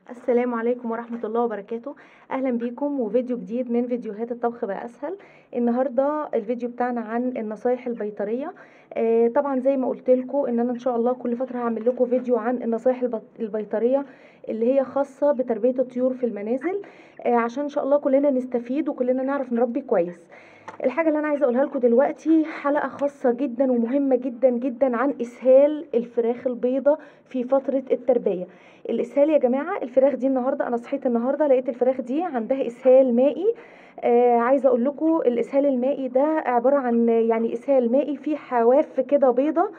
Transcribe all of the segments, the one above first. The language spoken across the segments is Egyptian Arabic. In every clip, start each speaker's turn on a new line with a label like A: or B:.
A: السلام عليكم ورحمة الله وبركاته أهلا بيكم وفيديو جديد من فيديوهات الطبخ بقى أسهل النهاردة الفيديو بتاعنا عن النصايح البيطرية آه طبعا زي ما قلت لكم ان انا ان شاء الله كل فترة هعمل لكم فيديو عن النصايح البط- البيطرية اللي هي خاصة بتربية الطيور في المنازل آه عشان ان شاء الله كلنا نستفيد وكلنا نعرف نربي كويس الحاجة اللي أنا عايزة أقولها لكم دلوقتي حلقة خاصة جدا ومهمة جدا جدا عن إسهال الفراخ البيضة في فترة التربية الإسهال يا جماعة الفراخ دي النهاردة أنا صحيت النهاردة لقيت الفراخ دي عندها إسهال مائي آه عايزة أقول لكم الإسهال المائي ده عبارة عن يعني إسهال مائي فيه حواف كده بيضة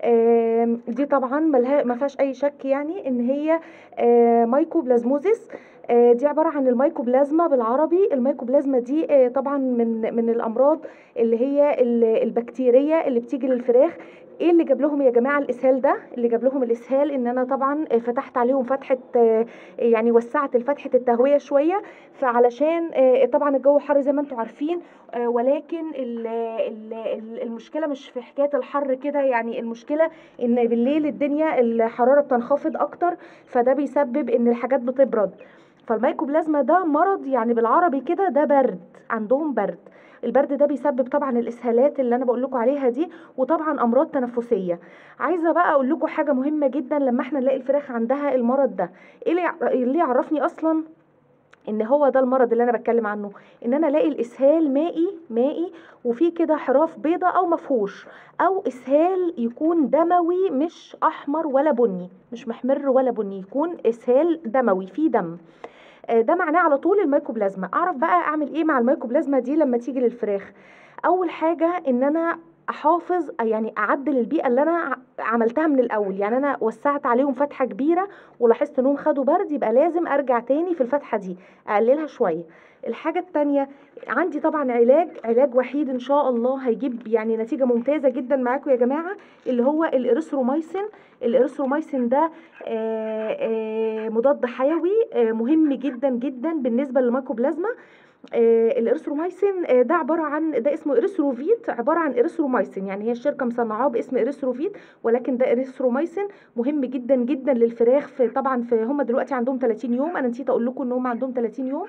A: آه دي طبعا ملها ما فيهاش أي شك يعني إن هي آه مايكوبلازموزيس آه، دي عبارة عن الميكوبلازما بالعربي الميكوبلازما دي آه، طبعا من من الأمراض اللي هي ال- البكتيرية اللي بتيجي للفراخ ايه اللي جاب لهم يا جماعه الاسهال ده اللي جاب لهم الاسهال ان انا طبعا آه، فتحت عليهم فتحه آه، يعني وسعت فتحه التهويه شويه فعلشان آه، طبعا الجو حر زي ما انتم عارفين آه، ولكن ال- ال- ال- المشكله مش في حكايه الحر كده يعني المشكله ان بالليل الدنيا الحراره بتنخفض اكتر فده بيسبب ان الحاجات بتبرد فالميكوبلازما ده مرض يعني بالعربي كده ده برد عندهم برد البرد ده بيسبب طبعا الاسهالات اللي انا بقول لكم عليها دي وطبعا امراض تنفسيه عايزه بقى اقول لكم حاجه مهمه جدا لما احنا نلاقي الفراخ عندها المرض ده ايه اللي يع- اللي يعرفني اصلا ان هو ده المرض اللي انا بتكلم عنه ان انا الاقي الاسهال مائي مائي وفي كده حراف بيضة او مفهوش او اسهال يكون دموي مش احمر ولا بني مش محمر ولا بني يكون اسهال دموي فيه دم آه، ده معناه على طول الميكوبلازما اعرف بقى اعمل ايه مع الميكوبلازما دي لما تيجي للفراخ اول حاجه ان انا احافظ يعني اعدل البيئه اللي انا ع- عملتها من الاول يعني انا وسعت عليهم فتحه كبيره ولاحظت انهم خدوا برد يبقى لازم ارجع تاني في الفتحه دي اقللها شويه الحاجه التانية عندي طبعا علاج علاج وحيد ان شاء الله هيجيب يعني نتيجه ممتازه جدا معاكم يا جماعه اللي هو الاريثرومايسين الاريثرومايسين ده آه، آه، مضاد حيوي آه، مهم جدا جدا بالنسبه للميكوبلازما آه، الاريثرومايسين آه، ده عباره عن ده اسمه اريثروفيت عباره عن اريثرومايسين يعني هي الشركه مصنعاه باسم اريثروفيت ولكن ده اريثرومايسين مهم جدا جدا للفراخ في طبعا في هم دلوقتي عندهم 30 يوم انا نسيت اقول لكم ان هم عندهم 30 يوم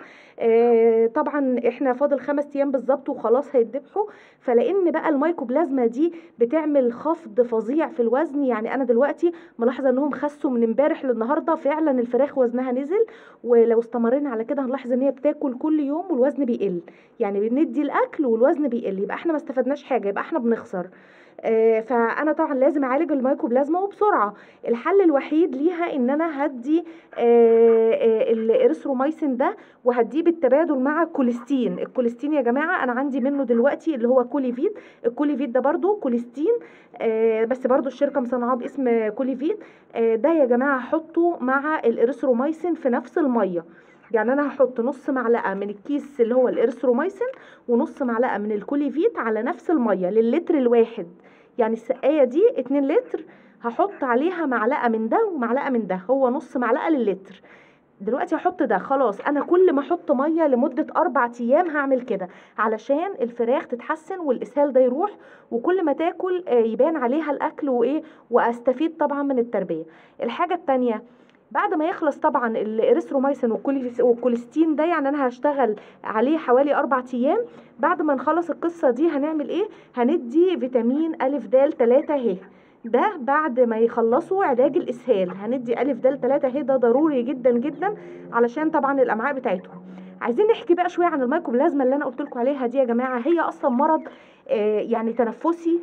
A: آه، طبعا احنا فاضل خمس ايام بالظبط وخلاص هيتذبحوا فلان بقى الميكوبلازما دي بتعمل خفض فظيع في الوزن يعني انا دلوقتي ملاحظه انهم خسوا من امبارح للنهارده فعلا الفراخ وزنها نزل ولو استمرينا على كده هنلاحظ ان هي بتاكل كل يوم والوزن بيقل يعني بندي الاكل والوزن بيقل يبقى احنا ما استفدناش حاجه يبقى احنا بنخسر آه، فانا طبعا لازم اعالج الميكوبلازما وبسرعه الحل الوحيد ليها ان انا هدي آه، آه، الاريثرومايسين ده وهديه بالتبادل مع الكوليستين الكوليستين يا جماعه انا عندي منه دلوقتي اللي هو كوليفيت الكوليفيت ده برضو كوليستين آه، بس برضو الشركه مصنعاه باسم كوليفيت آه، ده يا جماعه هحطه مع الاريثرومايسين في نفس الميه يعني انا هحط نص معلقه من الكيس اللي هو الاريثرومايسين ونص معلقه من الكوليفيت على نفس الميه للتر الواحد يعني السقايه دي 2 لتر هحط عليها معلقه من ده ومعلقه من ده هو نص معلقه للتر دلوقتي هحط ده خلاص انا كل ما احط ميه لمده اربع ايام هعمل كده علشان الفراخ تتحسن والاسهال ده يروح وكل ما تاكل آه، يبان عليها الاكل وايه واستفيد طبعا من التربيه الحاجه التانية بعد ما يخلص طبعا الاريثرومايسين والكوليس- والكوليستين ده يعني انا هشتغل عليه حوالي اربع ايام بعد ما نخلص القصه دي هنعمل ايه هندي فيتامين الف د 3 ه ده بعد ما يخلصوا علاج الاسهال هندي الف د 3 ه ده ضروري جدا جدا علشان طبعا الامعاء بتاعتهم عايزين نحكي بقى شويه عن الميكوبلازما اللي انا قلت لكم عليها دي يا جماعه هي اصلا مرض آه، يعني تنفسي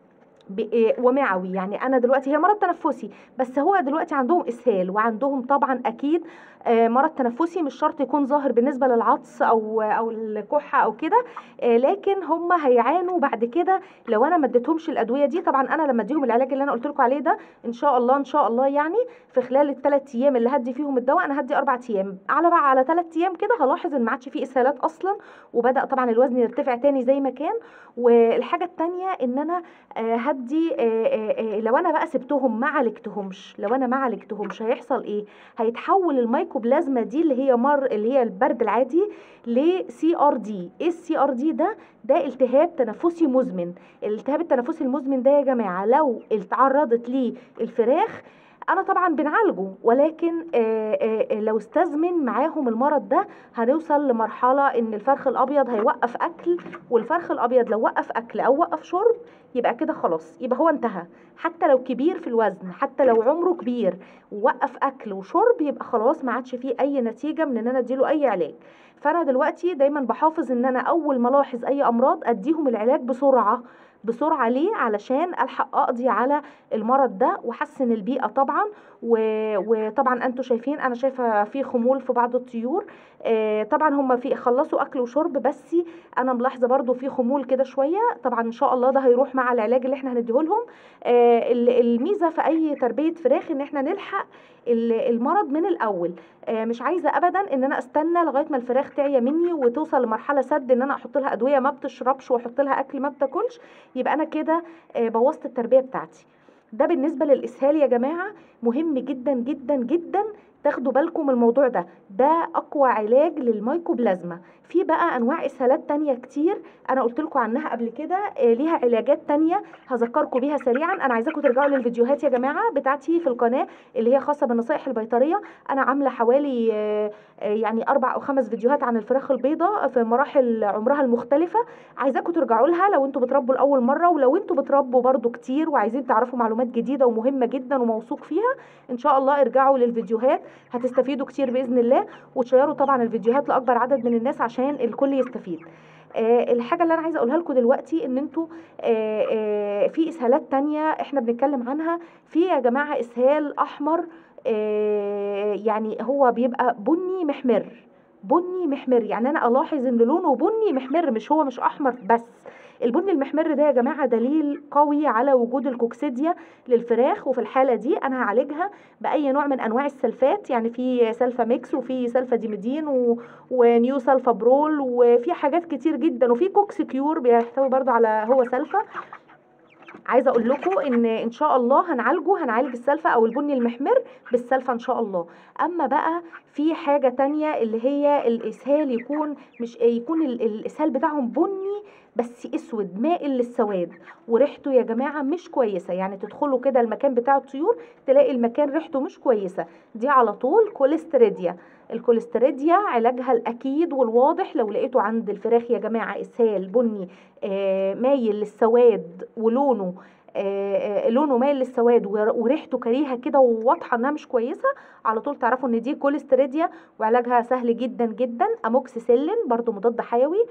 A: ب- إيه ومعوي يعني انا دلوقتي هي مرض تنفسي بس هو دلوقتي عندهم اسهال وعندهم طبعا اكيد آه، مرض تنفسي مش شرط يكون ظاهر بالنسبه للعطس او او الكحه او كده آه، لكن هم هيعانوا بعد كده لو انا ما اديتهمش الادويه دي طبعا انا لما اديهم العلاج اللي انا قلت لكم عليه ده ان شاء الله ان شاء الله يعني في خلال الثلاث ايام اللي هدي فيهم الدواء انا هدي اربع ايام على بقى على ثلاث ايام كده هلاحظ ان ما عادش فيه اسهالات اصلا وبدا طبعا الوزن يرتفع تاني زي ما كان والحاجه الثانيه ان انا آه، هدي آه، آه، آه، لو انا بقى سبتهم ما عالجتهمش لو انا ما عالجتهمش هيحصل ايه هيتحول الميكوبلازما دي اللي هي مر اللي هي البرد العادي لسي ار دي ايه السي ار دي ده ده التهاب تنفسي مزمن الالتهاب التنفسي المزمن ده يا جماعه لو اتعرضت ليه الفراخ انا طبعا بنعالجه ولكن آه، آه، آه، لو استزمن معاهم المرض ده هنوصل لمرحله ان الفرخ الابيض هيوقف اكل والفرخ الابيض لو وقف اكل او وقف شرب يبقى كده خلاص يبقى هو انتهى حتى لو كبير في الوزن حتى لو عمره كبير ووقف اكل وشرب يبقى خلاص ما عادش فيه اي نتيجه من ان انا اديله اي علاج فانا دلوقتي دايما بحافظ ان انا اول ما الاحظ اي امراض اديهم العلاج بسرعه بسرعه ليه علشان الحق اقضي على المرض ده واحسن البيئه طبعا و... وطبعا انتوا شايفين انا شايفه في خمول في بعض الطيور آه طبعا هم في خلصوا اكل وشرب بس انا ملاحظه برضو في خمول كده شويه طبعا ان شاء الله ده هيروح مع العلاج اللي احنا هنديه لهم آه ال- الميزه في اي تربيه فراخ ان احنا نلحق ال- المرض من الاول آه مش عايزه ابدا ان انا استنى لغايه ما الفراخ تعيا مني وتوصل لمرحله سد ان انا احط لها ادويه ما بتشربش واحط لها اكل ما بتاكلش يبقى انا كده آه بوظت التربيه بتاعتي ده بالنسبه للاسهال يا جماعه مهم جدا جدا جدا تاخدوا بالكم من الموضوع ده ده اقوى علاج للمايكوبلازما في بقى انواع اسهالات تانية كتير انا قلت لكم عنها قبل كده آه، ليها علاجات تانية هذكركم بيها سريعا انا عايزاكم ترجعوا للفيديوهات يا جماعه بتاعتي في القناه اللي هي خاصه بالنصائح البيطريه انا عامله حوالي آه، آه، يعني اربع او خمس فيديوهات عن الفراخ البيضاء في مراحل عمرها المختلفه عايزاكم ترجعوا لها لو انتوا بتربوا لاول مره ولو انتوا بتربوا برضو كتير وعايزين تعرفوا معلومات جديده ومهمه جدا وموثوق فيها ان شاء الله ارجعوا للفيديوهات هتستفيدوا كتير باذن الله وتشيروا طبعا الفيديوهات لاكبر عدد من الناس عشان الكل يستفيد آه الحاجه اللي انا عايزه اقولها لكم دلوقتي ان انتوا آه آه في اسهالات تانية احنا بنتكلم عنها في يا جماعه اسهال احمر آه يعني هو بيبقى بني محمر بني محمر يعني انا الاحظ ان لونه بني محمر مش هو مش احمر بس البني المحمر ده يا جماعه دليل قوي على وجود الكوكسيديا للفراخ وفي الحاله دي انا هعالجها باي نوع من انواع السلفات يعني في سلفا ميكس وفي سلفا ديميدين و... ونيو سلفا برول وفي حاجات كتير جدا وفي كوكس كيور بيحتوي برضو على هو سلفا عايزه اقول لكم ان ان شاء الله هنعالجه هنعالج السلفة او البني المحمر بالسلفة ان شاء الله اما بقى في حاجه تانية اللي هي الاسهال يكون مش يكون ال- الاسهال بتاعهم بني بس اسود مائل للسواد وريحته يا جماعه مش كويسه يعني تدخلوا كده المكان بتاع الطيور تلاقي المكان ريحته مش كويسه دي على طول كوليستريديا الكوليستريديا علاجها الاكيد والواضح لو لقيته عند الفراخ يا جماعه اسهال بني آه مايل للسواد ولونه آه آه لونه مايل للسواد ور- وريحته كريهه كده وواضحه انها مش كويسه على طول تعرفوا ان دي كوليستريديا وعلاجها سهل جدا جدا اموكسيسيلين برضو مضاد حيوي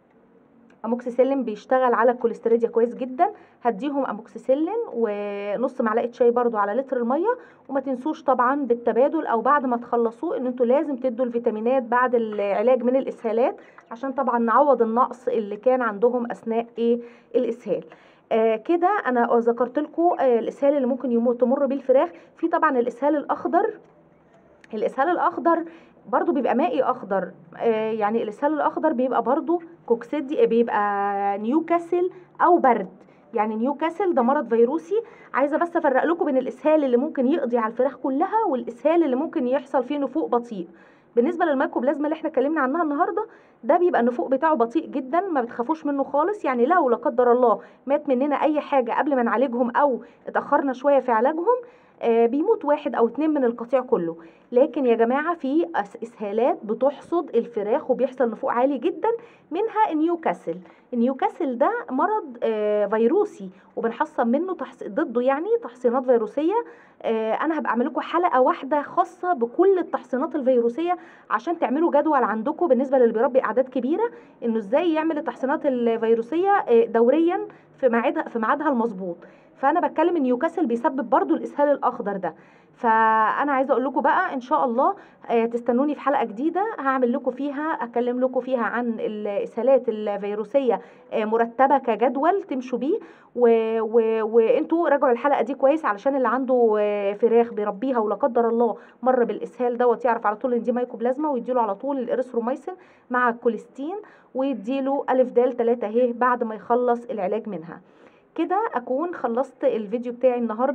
A: اموكسيسيلين بيشتغل على الكوليستريديا كويس جدا هديهم اموكسيسيلين ونص معلقه شاي برضو على لتر الميه وما تنسوش طبعا بالتبادل او بعد ما تخلصوه ان انتوا لازم تدوا الفيتامينات بعد العلاج من الاسهالات عشان طبعا نعوض النقص اللي كان عندهم اثناء ايه الاسهال آه كده انا ذكرت لكم آه الاسهال اللي ممكن يمر تمر بيه الفراخ في طبعا الاسهال الاخضر الاسهال الاخضر برضو بيبقى مائي اخضر آه يعني الاسهال الاخضر بيبقى برضو كوكسيدي بيبقى نيوكاسل او برد يعني نيوكاسل ده مرض فيروسي عايزه بس افرق لكم بين الاسهال اللي ممكن يقضي على الفراخ كلها والاسهال اللي ممكن يحصل فيه نفوق بطيء بالنسبه للميكوبلازما اللي احنا اتكلمنا عنها النهارده ده بيبقى النفوق بتاعه بطيء جدا ما بتخافوش منه خالص يعني لو لا قدر الله مات مننا اي حاجه قبل ما نعالجهم او اتاخرنا شويه في علاجهم آه بيموت واحد او اتنين من القطيع كله لكن يا جماعه في أس- اسهالات بتحصد الفراخ وبيحصل نفوق عالي جدا منها نيوكاسل نيوكاسل ده مرض آه فيروسي وبنحصن منه تحص... ضده يعني تحصينات فيروسيه آه انا هبقى اعمل لكم حلقه واحده خاصه بكل التحصينات الفيروسيه عشان تعملوا جدول عندكم بالنسبه للي بيربي اعداد كبيره انه ازاي يعمل التحصينات الفيروسيه آه دوريا في ميعادها في ميعادها المظبوط فانا بتكلم ان نيوكاسل بيسبب برضو الاسهال الاخضر ده فانا عايزه اقول لكم بقى ان شاء الله آه، تستنوني في حلقه جديده هعمل لكم فيها اتكلم لكم فيها عن الاسهالات الفيروسيه آه، مرتبه كجدول تمشوا بيه و- و- وانتوا راجعوا الحلقه دي كويس علشان اللي عنده آه، فراخ بيربيها ولا قدر الله مر بالاسهال دوت يعرف على طول ان دي مايكوبلازما ويديله على طول الاريثروميسين مع الكوليستين ويديله الف د 3 اهي بعد ما يخلص العلاج منها كده اكون خلصت الفيديو بتاعي النهارده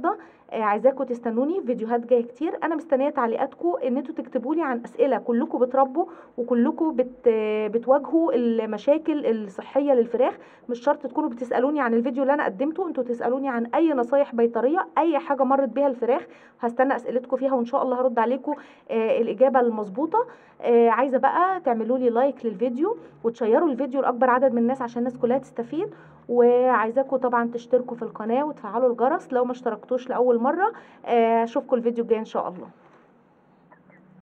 A: آه، عايزاكم تستنوني في فيديوهات جايه كتير انا مستنيه تعليقاتكم ان انتوا تكتبوا لي عن اسئله كلكم بتربوا وكلكم بت بتواجهوا المشاكل الصحيه للفراخ مش شرط تكونوا بتسالوني عن الفيديو اللي انا قدمته انتوا تسالوني عن اي نصايح بيطريه اي حاجه مرت بيها الفراخ هستنى اسئلتكم فيها وان شاء الله هرد عليكم آه الاجابه المظبوطه آه عايزه بقى تعملوا لي لايك للفيديو وتشيروا الفيديو لاكبر عدد من الناس عشان الناس كلها تستفيد وعايزاكم طبعا تشتركوا في القناه وتفعلوا الجرس لو ما اشتركتوش لاول مره آه، اشوفكم الفيديو الجاي ان شاء الله